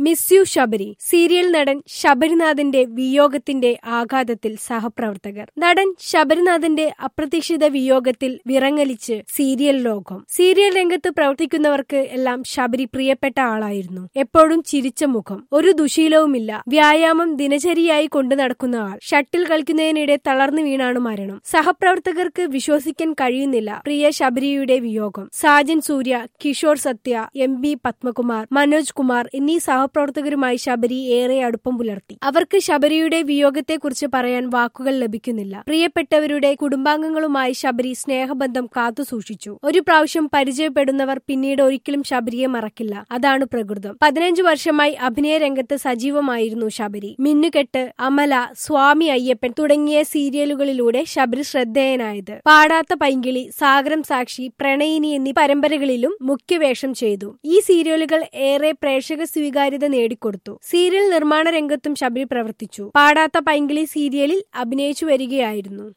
miss you Sabari serial നടൻ ശബരിനാഥിന്റെ വിയോഗത്തിന്റെ ആഘാതത്തിൽ സഹപ്രവർത്തകർ നടൻ ശബരിനാഥിന്റെ അപ്രതീക്ഷിത വിയോഗത്തിൽ വിറങ്ങലിച്ച് സീരിയൽ ലോകം സീരിയൽ രംഗത്ത് പ്രവർത്തിക്കുന്നവർക്ക് എല്ലാം ശബരി പ്രിയപ്പെട്ട ആളായിരുന്നു എപ്പോഴും ചിരിച്ച മുഖം ഒരു ദുശീലവുമില്ല വ്യായാമം ദിനചര്യയായി കൊണ്ടു നടക്കുന്ന ആൾ ഷട്ടിൽ കളിക്കുന്നതിനിടെ തളർന്നു വീണാണ് മരണം സഹപ്രവർത്തകർക്ക് വിശ്വസിക്കാൻ കഴിയുന്നില്ല പ്രിയ ശബരിയുടെ വിയോഗം സാജൻ സൂര്യ കിഷോർ സത്യ എം ബി പത്മകുമാർ മനോജ് കുമാർ എന്നീ സഹപ്രവർത്തകരുമായി ശബരി ഏറെ അടുപ്പം പുലർത്തി അവർക്ക് ശബരിയുടെ വിയോഗത്തെക്കുറിച്ച് പറയാൻ വാക്കുകൾ ലഭിക്കുന്നില്ല പ്രിയപ്പെട്ടവരുടെ കുടുംബാംഗങ്ങളുമായി ശബരി സ്നേഹബന്ധം കാത്തുസൂക്ഷിച്ചു ഒരു പ്രാവശ്യം പരിചയപ്പെടുന്നവർ പിന്നീട് ഒരിക്കലും ശബരിയെ മറക്കില്ല അതാണ് പ്രകൃതം പതിനഞ്ചു വർഷമായി അഭിനയ രംഗത്ത് സജീവമായിരുന്നു ശബരി മിന്നുകെട്ട് അമല സ്വാമി അയ്യപ്പൻ തുടങ്ങിയ സീരിയലുകളിലൂടെ ശബരി ശ്രദ്ധേയനായത് പാടാത്ത പൈങ്കിളി സാഗരം സാക്ഷി പ്രണയിനി എന്നീ പരമ്പരകളിലും മുഖ്യവേഷം ചെയ്തു ഈ സീരിയലുകൾ ഏറെ പ്രേക്ഷക സ്വീകാര്യത നേടിക്കൊടുത്തു സീരിയൽ നിർമ്മാണ രംഗത്തും ശബരി പ്രവർത്തിച്ചു പാടാത്ത പൈങ്കിളി സീരിയലിൽ അഭിനയിച്ചു വരികയായിരുന്നു